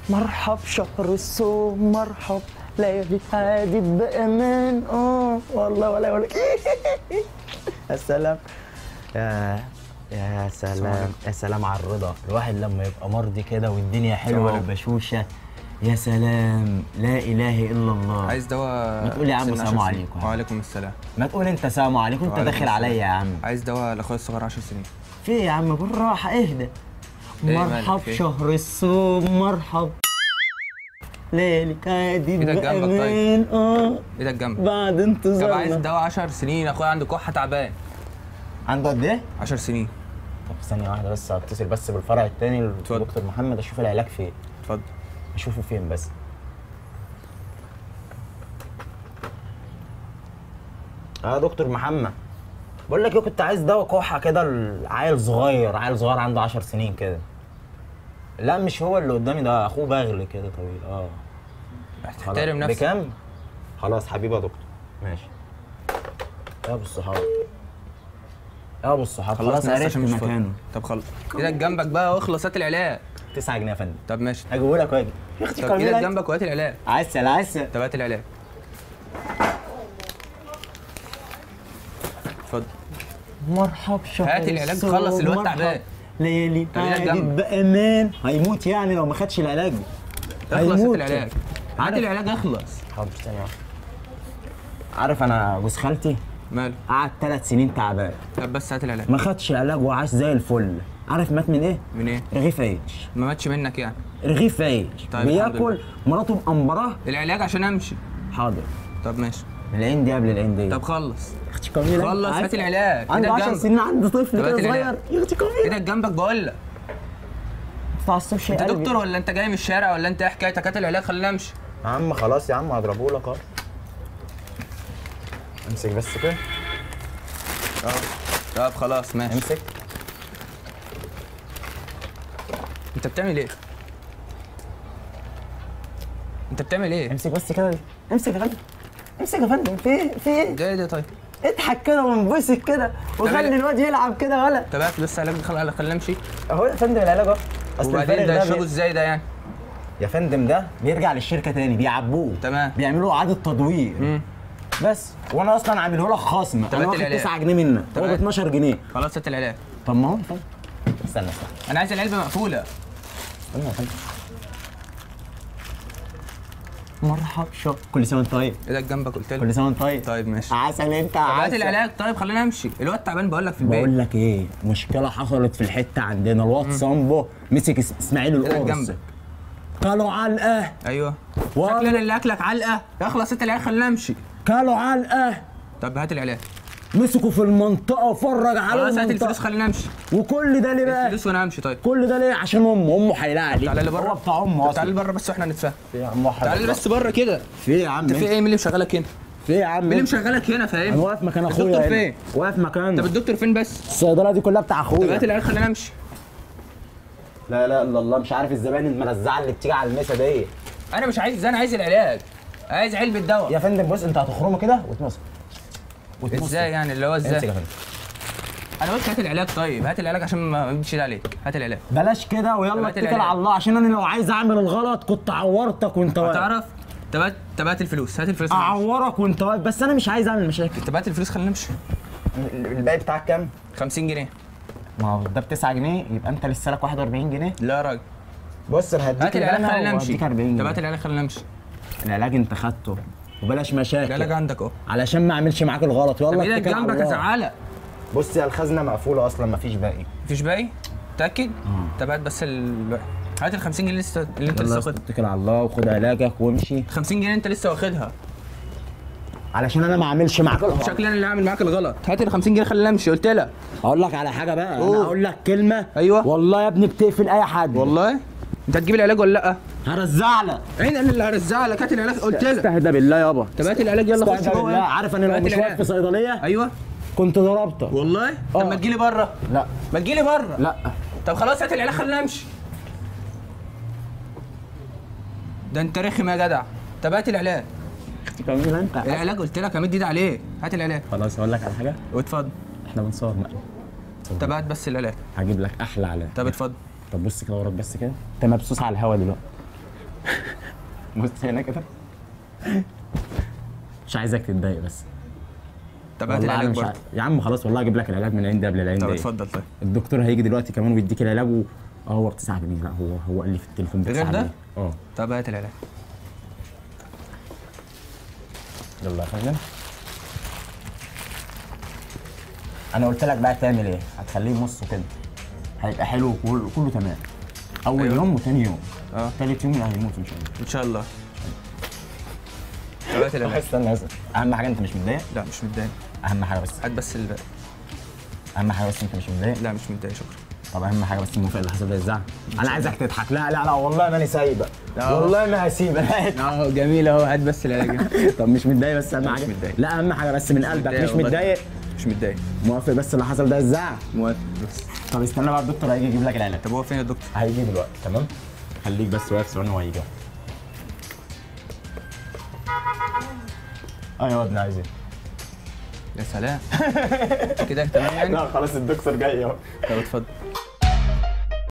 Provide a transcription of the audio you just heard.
مرحب شهر الصوم مرحب ليالي عادي بأمان اه والله ولا ولا يا سلام يا يا سلام يا سلام على الرضا الواحد لما يبقى مرضي كده والدنيا حلوه عليكم. وبشوشه يا سلام لا اله الا الله عايز دواء ما تقول يا عم سن سلام 10 سنين. عليكم. وعليكم السلام ما تقول انت سلام عليكم انت وعليكم داخل السلام. عليا يا عم عايز دواء لاخويا الصغير 10 سنين في إيه يا عم بالراحه اهدى إيه مرحب مالك، في إيه؟ شهر الصوم مرحب ليلك عادي إيدك جنبك طيب. بأمان اه ايدك جنبك بعد طب عايز انتظار دواء 10 سنين اخويا عنده كحه تعبان عنده قد ايه؟ 10 سنين طب ثانية واحدة بس هتصل بس بالفرع التاني اتفضل. لدكتور محمد اشوف العلاج فين اتفضل اشوفه فين بس اه دكتور محمد بقول لك ايه كنت عايز دواء كحة كده لعيل صغير عيل صغير عنده 10 سنين كده لا مش هو اللي قدامي ده اخوه بغل كده طويل اه خلاص. تحترم نفسك بكام؟ خلاص حبيبي يا دكتور ماشي يا ابو الصحاب يا ابو الصحاب خلاص خلصنا بس عرفت عشان مش فاضي. مكانه طب خلص ايدك جنبك بقى واخلص هات العلاج 9 جنيه يا فندم طب ماشي اجيبه لك واجي يا اختي طب كمل ايدك لك. جنبك وهات العلاج عسل عسل طب هات العلاج اتفضل مرحب شهر هات العلاج الصوم، خلص الواد مرحب. تعبان. ليالي طب إيدك عادي جنبك. بامان هيموت يعني لو ما خدش العلاج اخلص هات هيموت. العلاج هات عارف- العلاج اخلص حاضر ثانية واحدة. عارف انا جوز خالتي ماله قعد ثلاث سنين تعبان طب بس هات العلاج ما خدش علاج وعاش زي الفل عارف مات من ايه؟ من ايه رغيف عيش ما ماتش منك يعني رغيف عيش طيب، الحمد بياكل مراته مقمراه العلاج عشان امشي حاضر طب ماشي العين دي قبل العين دي طب خلص اختي كميلة خلص عارف- هات العلاج عنده ايدك 10 جنبك سنين عنده طفل طب كده هات صغير العلاج. يا اختي كميلة ايدك جنبك بقول لك ما تعصبش انت دكتور ولا انت جاي من الشارع ولا انت ايه حكايتك هات العلاج خلينا امشي يا عم خلاص يا عم هضربه لك اهو امسك بس كده اه طب خلاص ماشي امسك انت بتعمل ايه انت بتعمل ايه امسك بس كده امسك يا فندم امسك يا فندم في ايه في ايه ده ايه ده طيب اضحك كده وانبسط كده وخلي طب- الواد يلعب كده ولا طب هات بس علاج خل- خلينا امشي اهو يا فندم العلاج اهو اصل وبعدين الفرق ده بي- يشربه ازاي ده يعني يا فندم ده بيرجع للشركه تاني بيعبوه تمام. بيعملوا اعاده تدوير امم بس وانا اصلا عامله لك خصم طب انا هات واخد العلاج. 9 جنيه منك طب هو ب هات. 12 جنيه خلاص هات العلاج طب ما هو يا فندم استنى استنى انا عايز العلبه مقفوله استنى يا فندم مرحب شو كل سنه وانت طيب ايدك جنبك قلت لي كل سنه وانت طيب طيب ماشي عسل انت طب هات عسل العلاج طيب خلينا امشي الواد تعبان بقول لك في البيت بقول لك ايه مشكله حصلت في الحته عندنا الواد صامبو مسك اس- اسماعيل ايدك القرص جنبك كلوا علقه ايوه والله. شكلنا اللي اكلك علقه اخلص هات العلاج خلينا امشي كلوا علقه طب هات العلاج مسكوا في المنطقه وفرج على خلاص هات المنطقه الفلوس خلينا امشي وكل ده ليه بقى الفلوس وانا امشي طيب كل ده ليه عشان امه امه هيلاقي عليه تعالى لي بره هو بتاع امه طب تعالى اصلا لي بره بس واحنا نتفاهم في يا عم واحد تعالى لي بس بره كده في يا عم انت في ايه مين اللي مشغلك هنا في يا عم مين اللي مشغلك هنا انا فاهم واقف مكان اخويا الدكتور هنا. فين؟ واقف مكانه طب الدكتور فين بس الصيدله دي كلها بتاع طب هات اخويا العلاج خلينا امشي لا لا الا الله مش عارف الزباين الملزعه اللي بتيجي على المسا دي انا مش عايز انا عايز العلاج عايز علبه دواء يا فندم بص انت هتخرمه كده وتمسك وتمسك ازاي يعني اللي هو امسك ازاي يا فندم انا قلت هات العلاج طيب هات العلاج عشان ما يمشيش عليك هات العلاج بلاش كده طب ويلا هات اتكل العلاج. على الله عشان انا لو عايز اعمل الغلط كنت عورتك وانت واقف تعرف طب هات طب هات الفلوس هات الفلوس خلينا نمشي. اعورك وانت واقف بس انا مش عايز اعمل مشاكل طب هات الفلوس خلينا نمشي الباقي بتاعك كام؟ 50 جنيه ما هو ده ب 9 جنيه يبقى انت لسه لك 41 جنيه لا يا راجل بص انا هديك هات العلاج الأنا خلينا نمشي وهديك 40 طب جنيه هات العلاج خلينا نمشي العلاج انت خدته وبلاش العلاج مشاكل عندك اهو علشان ما اعملش معاك الغلط طب يلا ايدك اتكل على جنبك يا الله. زعلق بص يا الخزنه مقفوله اصلا مفيش باقي مفيش باقي متاكد طب هات بس ال هات ال 50 جنيه لسه اللي انت لسه يلا واخدها اتكل على الله وخد علاجك وامشي 50 جنيه انت لسه واخدها علشان انا ما اعملش معاك الغلط شكلي انا اللي عامل معاك الغلط هات ال 50 جنيه خلينا نمشي قلت لك اقول لك على حاجه بقى قول. انا اقول لك كلمه أيوة. والله يا ابني بتقفل اي حد والله انت هتجيب العلاج ولا لا؟ هرزع لك عين انا اللي هرزع لك هات العلاج قلت لك استهدى بالله يابا طب هات العلاج يلا خش استهدى جوه بالله عارف انا لو هات مش العلاج. واقف في صيدليه ايوه كنت ضربتك والله طب آه. ما تجيلي بره لا ما تجيلي بره لا طب خلاص هات العلاج خلينا نمشي ده انت رخم يا جدع طب هات العلاج كمل انت العلاج قلت لك همد ايدي عليه هات العلاج خلاص اقول لك على حاجه واتفضل احنا بنصور مقلب طب هات بس العلاج هجيب لك احلى علاج طب اتفضل طب بص كده وراك بس كده انت مبسوس على الهوا دلوقتي بص هنا كده مش عايزك تتضايق بس طب هات والله أنا العلاج مش برضه ع- يا عم خلاص والله اجيب لك العلاج من العين دي قبل العين طب دي اتفضل طيب الدكتور هيجي دلوقتي كمان ويديك العلاج و... اه هو ب 9 جنيه لا هو هو قال لي في التليفون ب غير 9 ده؟ جنيه اه طب هات العلاج يلا يا فندم انا قلت لك بقى تعمل ايه هتخليه نص كده هيبقى حلو وكله كله تمام اول أيوة. يوم وتاني يوم اه تالت يوم هيموت ان شاء الله ان شاء الله طب هات العلاج استنى بس اهم حاجه انت مش متضايق لا مش متضايق اهم حاجه بس هات بس الباقي اهم حاجه بس انت مش متضايق لا مش متضايق شكرا طب اهم حاجه بس الموافقه اللي حصل ده الزعل انا عايزك تضحك لا لا لا والله ماني سايبك لا. والله ما هسيبك اه جميل اهو هات بس العلاج طب مش متضايق بس اهم لا، مش حاجه متضايق. لا اهم حاجه بس من قلبك متضايق مش والله. متضايق مش متضايق موافق بس اللي حصل ده الزعل موافق بس طب استنى بقى الدكتور هيجي يجيب لك العلاج طب هو فين الدكتور؟ هيجي دلوقتي تمام خليك بس واقف ثواني وهيجي ايوه يا ابني عايز ايه؟ يا سلام كده تمام يعني؟ لا خلاص الدكتور جاي اهو طب اتفضل